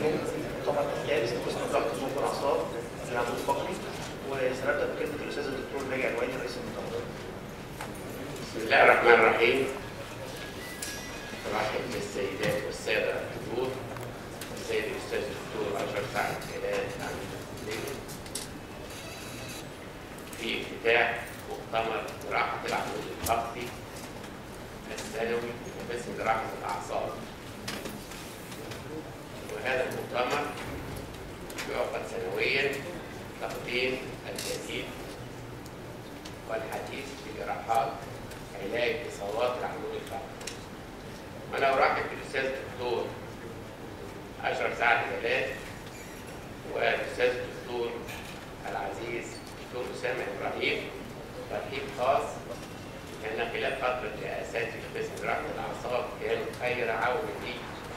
اليوم طبعا الثالث قسم ضغط المخ والاعصاب العمود الفقري وسنبدا بكلمه الاستاذ الدكتور ناجي علواني رئيس المؤتمر. بسم الله الرحمن الرحيم رحب بالسيدات والسادة الحضور السيد الأستاذ الدكتور أشرف سعد جلال عميد الكلية في افتتاح مؤتمر جراحة العمود الفقري السنوي باسم جراحة الأعصاب وهذا المؤتمر يعقد سنويا تقديم الجديد والحديث في جراحات علاج إصابات العمود الفقري وأنا أرحب بالأستاذ الدكتور أشرف سعد جلال والأستاذ الدكتور العزيز الدكتور أسامة إبراهيم ترحيب خاص لأن خلال فترة رئاساتي في قسم جراحة الأعصاب كانوا خير عون لي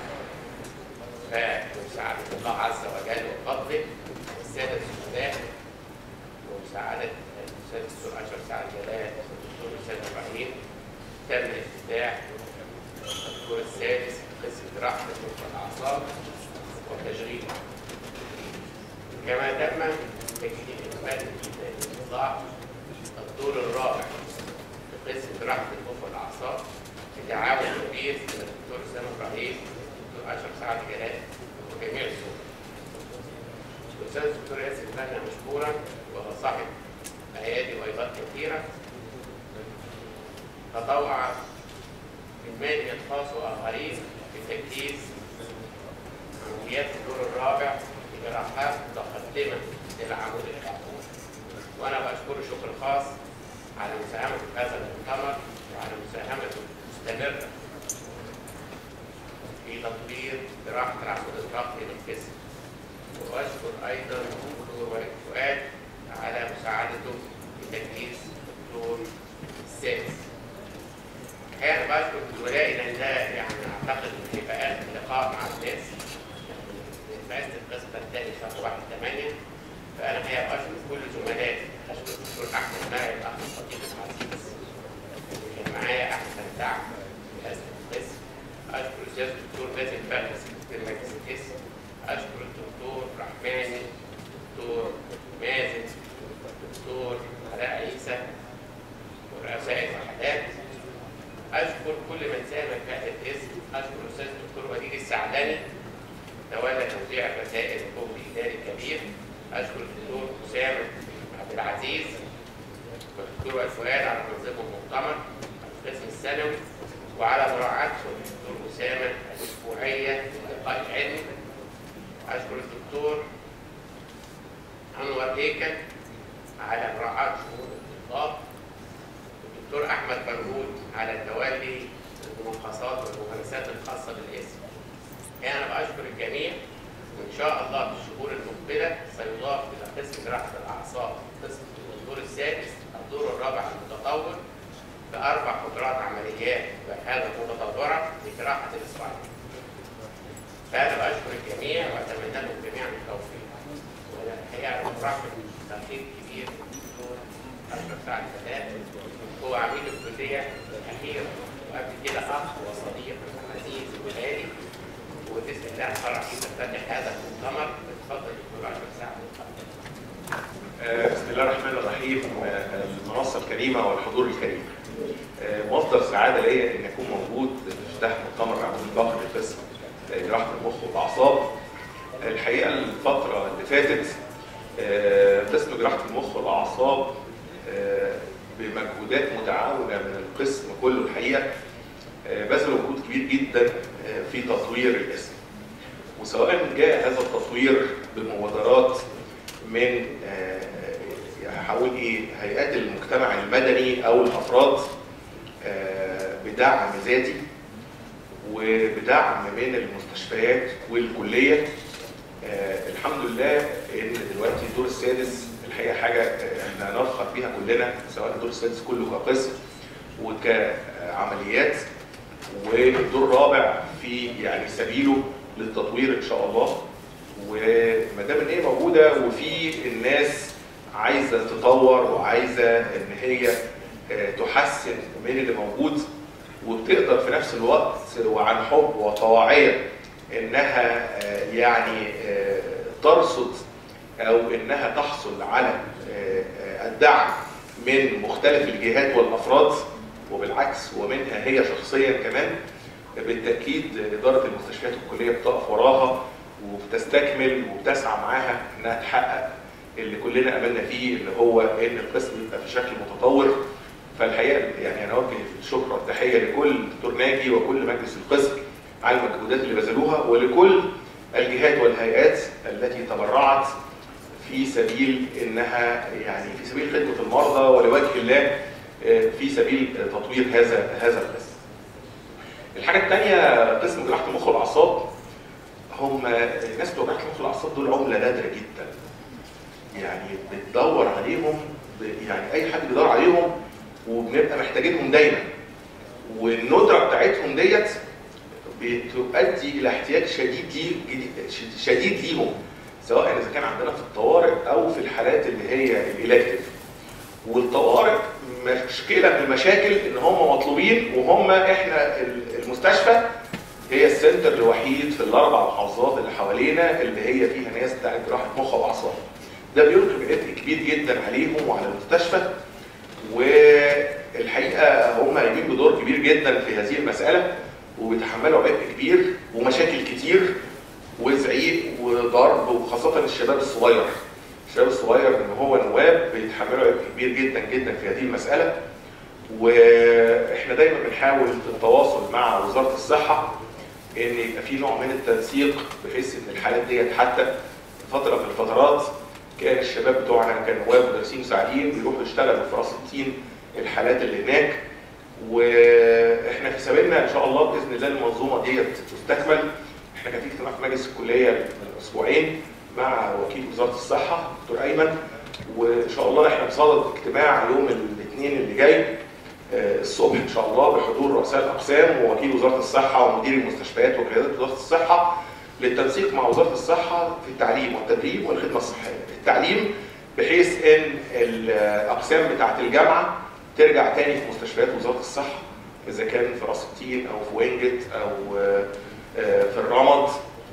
فبمساعدة الله عز وجل وفضله والسادة الزملاء ومساعدة الأستاذ الدكتور أشرف سعد جلال والدكتور أسامة إبراهيم تم افتتاح الدور السادس في قسم جراحة المخ والأعصاب وتشغيله كما تم تجديد إكمال إصلاح الدور الرابع في قسم جراحة المخ والأعصاب بتعاون كبير من الدكتور أسامة إبراهيم والدكتور أشرف سعد جلال وجميع الزملاء. الأستاذ الدكتور ياسر بنا مشكورا وهو صاحب أيادي وأيضات كثيرة تطوع بالمال الخاص واخرين في تجهيز عمليات الدور الرابع في جراحات متقدمه للعمود الفقري وانا بشكره شكر خاص على مساهمته في هذا المؤتمر وعلى مساهمته المستمره في تطوير جراحه العمود الفقري للجسم واشكر ايضا الدكتور وليد فؤاد على مساعدته في تجهيز الدور السادس الحقيقه انا بشكر زملائي لان ده يعني اعتقد ان هيبقى اخر لقاء مع الناس رئاسه القسم الثاني شهر 1 8 فانا الحقيقه بشكر كل زملائي اشكر الدكتور احمد ماهر الاخ الصديق العزيز اللي كان معايا احسن دعم في هذا القسم اشكر الاستاذ الدكتور مازن فهمي سكرتير مجلس القسم اشكر الدكتور رحماني الدكتور مازن الدكتور علاء عيسى ورؤساء الوحدات اشكر كل من ساهم في هذا الاسم اشكر الاستاذ الدكتور وليد السعداني تولى توزيع الرسائل بجهد اداري كبير اشكر الدكتور اسامه عبد العزيز والدكتور وائل فؤاد على تنظيم المؤتمر القسم السنوي وعلى مراعاتهم الدكتور اسامه الاسبوعيه للقاء العلمي اشكر الدكتور انور هيكل على مراعاه شؤون الطلاب الدكتور احمد برهود على تولي المناقصات والممارسات الخاصه بالاسم. يعني انا بشكر الجميع وان شاء الله في الشهور المقبله سيضاف الى قسم جراحه الاعصاب قسم الدور السادس الدور الرابع المتطور باربع قدرات عمليات بحاله متطوره لجراحه الاصبعين. فانا بشكر الجميع واتمنى لهم جميعا التوفيق. والحقيقه انا برحب بترحيب كبير بالدكتور اشرف سعد جلال هو عميد الكلية الأخير وقبل كده أخ وصديق عزيز وغالي وبإذن الله فرح في تفتتح هذا المؤتمر اتفضل دكتور أشرف سعد آه، بسم الله الرحمن الرحيم آه، المنصة الكريمة والحضور الكريم آه، مصدر سعادة ليا إن أكون موجود في افتتاح مؤتمر عمود الفقر قسم جراحة المخ والأعصاب الحقيقة الفترة اللي فاتت آه، قسم جراحة المخ والأعصاب آه، بمجهودات متعاونة من القسم كله الحقيقة آه، بذلوا مجهود كبير جدا آه، في تطوير الاسم وسواء جاء هذا التطوير بمبادرات من آه، هقول ايه هيئات المجتمع المدني او الافراد آه، بدعم ذاتي وبدعم من المستشفيات والكليه آه، الحمد لله ان دلوقتي الدور السادس الحقيقه حاجه آه، احنا نفخر بيها كلنا سواء الدور السادس كله كقسم وكعمليات والدور الرابع في يعني سبيله للتطوير ان شاء الله وما دام ان هي موجوده وفي الناس عايزه تطور وعايزه ان هي آه، تحسن من اللي موجود وبتقدر في نفس الوقت وعن حب وطواعيه انها آه، يعني آه، ترصد او انها تحصل على آه، آه، الدعم من مختلف الجهات والافراد وبالعكس ومنها هي شخصيا كمان بالتاكيد اداره المستشفيات الكليه بتقف وراها وبتستكمل وبتسعى معاها انها تحقق اللي كلنا املنا فيه اللي هو ان القسم يبقى في شكل متطور فالحقيقه يعني انا اوجه الشكر والتحيه لكل دكتور ناجي وكل مجلس القسم على المجهودات اللي بذلوها ولكل الجهات والهيئات التي تبرعت في سبيل انها يعني في سبيل خدمه المرضى ولوجه الله آه، في سبيل تطوير هذا هذا القسم. الحاجه الثانيه قسم جراحه المخ والاعصاب هم الناس بتوع جراحه المخ والاعصاب دول عمله نادره جدا. يعني بتدور عليهم ب- يعني اي حد بيدور عليهم وبنبقى محتاجينهم دايما. والندره بتاعتهم ديت بتؤدي الى احتياج شديد لي شديد ليهم سواء اذا كان عندنا في الطوارئ او في الحالات اللي هي الالكتيف والطوارئ مشكله من المشاكل ان هم مطلوبين وهم احنا المستشفى هي السنتر الوحيد في الاربع محافظات اللي حوالينا اللي هي فيها ناس بتاعت جراحه مخ واعصاب ده بيلقي بعبء كبير جدا عليهم وعلى المستشفى والحقيقه هم قايمين بدور كبير جدا في هذه المساله وبيتحملوا عبء كبير ومشاكل كتير وزعيق وضرب وخاصه الشباب الصغير الشباب الصغير ان هو نواب بيتحملوا عبء كبير جدا جدا في هذه المساله واحنا دايما بنحاول التواصل مع وزاره الصحه ان يبقى في نوع من التنسيق بحيث ان الحالات ديت حتى في فتره من الفترات كان الشباب بتوعنا كان نواب مدرسين مساعدين بيروحوا يشتغلوا في راس التين الحالات اللي هناك واحنا في سبيلنا ان شاء الله باذن الله المنظومه ديت تستكمل احنا كان في اجتماع في مجلس الكليه من اسبوعين مع وكيل وزاره الصحه دكتور ايمن وان شاء الله احنا بصدد اجتماع يوم الاثنين اللي جاي آه، الصبح ان شاء الله بحضور رؤساء الاقسام ووكيل وزاره الصحه ومدير المستشفيات وقيادات وزاره الصحه للتنسيق مع وزاره الصحه في التعليم والتدريب والخدمه الصحيه. التعليم بحيث ان الاقسام بتاعه الجامعه ترجع تاني في مستشفيات وزاره الصحه اذا كان في راس التين او في وينجت او آه، آه، في الرمد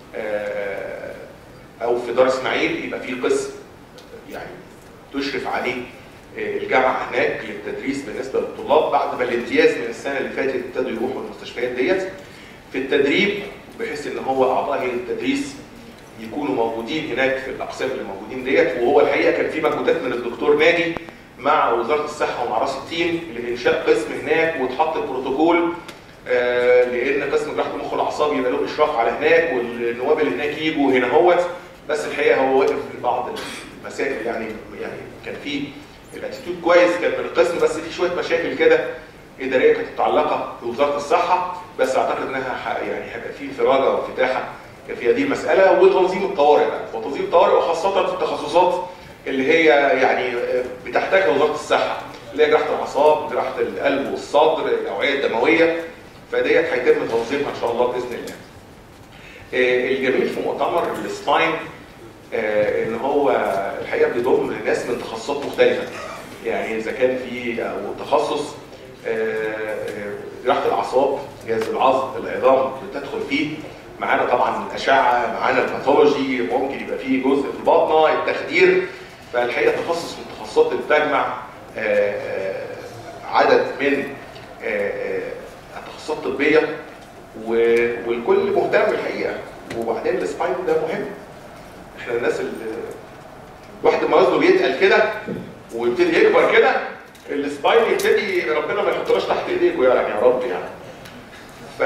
آه، او في دار اسماعيل يبقى في قسم يعني تشرف عليه آه، الجامعه هناك للتدريس بالنسبه للطلاب بعد ما الامتياز من السنه اللي فاتت ابتدوا يروحوا المستشفيات ديت في التدريب بحيث ان هو اعضاء هيئه التدريس يكونوا موجودين هناك في الاقسام اللي موجودين ديت وهو الحقيقه كان في مجهودات من الدكتور ناجي مع وزاره الصحه ومع راس التين لانشاء قسم هناك وتحط البروتوكول آه، لان قسم جراحه المخ والاعصاب يبقى له اشراف على هناك والنواب اللي هناك يجوا هنا هوت بس الحقيقه هو وقف في بعض المسائل يعني يعني كان في الاتيتيود كويس كان من القسم بس في شويه مشاكل كده اداريه كانت متعلقه بوزاره الصحه بس اعتقد انها ح- يعني هيبقى في انفراجه وانفتاحه في هذه المساله وتنظيم الطوارئ بقى وتنظيم الطوارئ وخاصه في التخصصات اللي هي يعني بتحتاجها وزاره الصحه اللي هي جراحه الاعصاب جراحه القلب والصدر الاوعيه الدمويه فديت هيتم تنظيمها ان شاء الله باذن الله. آه، الجميل في مؤتمر السباين آه، ان هو الحقيقه بيضم ناس من تخصصات مختلفه يعني اذا كان في او تخصص آه، آه، جراحه الاعصاب جهاز العظم العظام بتدخل فيه معانا طبعا الاشعه معانا الباثولوجي ممكن يبقى فيه جزء في الباطنه التخدير فالحقيقه تخصص من التخصصات اللي بتجمع آه، آه، عدد من آه، آه، التخصصات الطبيه و- والكل مهتم الحقيقه وبعدين السباين ده مهم احنا الناس اللي واحد ما وزنه بيتقل كده ويبتدي يكبر كده السباين يبتدي ربنا ما يحطناش تحت ايديكم يعني يا رب يعني ف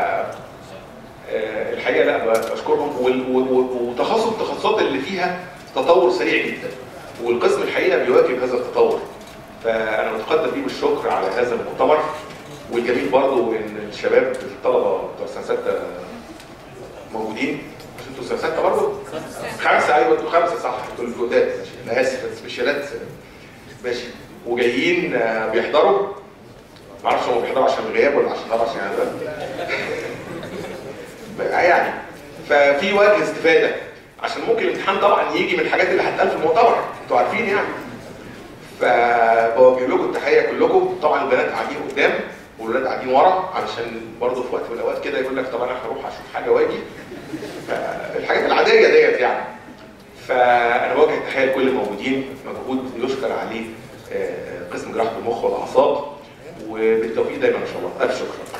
آه، الحقيقه لا بشكرهم وال- و- و- وتخصص التخصصات اللي فيها تطور سريع جدا والقسم الحقيقه بيواكب هذا التطور فانا متقدم بيه بالشكر على هذا المؤتمر والجميل برضو ان الشباب الطلبه بتوع سنه سته موجودين مش انتوا سنه سته برضو؟ خمسه ايوه انتوا خمسه صح انتوا الجداد ماشي انا اسف سبيشالات ماشي وجايين آه، بيحضروا معرفش هم بيحضروا عشان الغياب ولا عشان ده عشان يعني يعني ففي وجه استفاده عشان ممكن الامتحان طبعا يجي من الحاجات اللي هتقال في المؤتمر انتوا عارفين يعني فبوجه لكم التحيه كلكم طبعا البنات قاعدين قدام والولاد قاعدين ورا علشان برضه في وقت من الاوقات كده يقول لك طب انا هروح اشوف حاجه واجي فالحاجات العاديه ديت يعني فانا بوجه التحيه لكل الموجودين مجهود يشكر عليه آه، قسم جراحه المخ والاعصاب وبالتوفيق دايما ان شاء الله الف شكر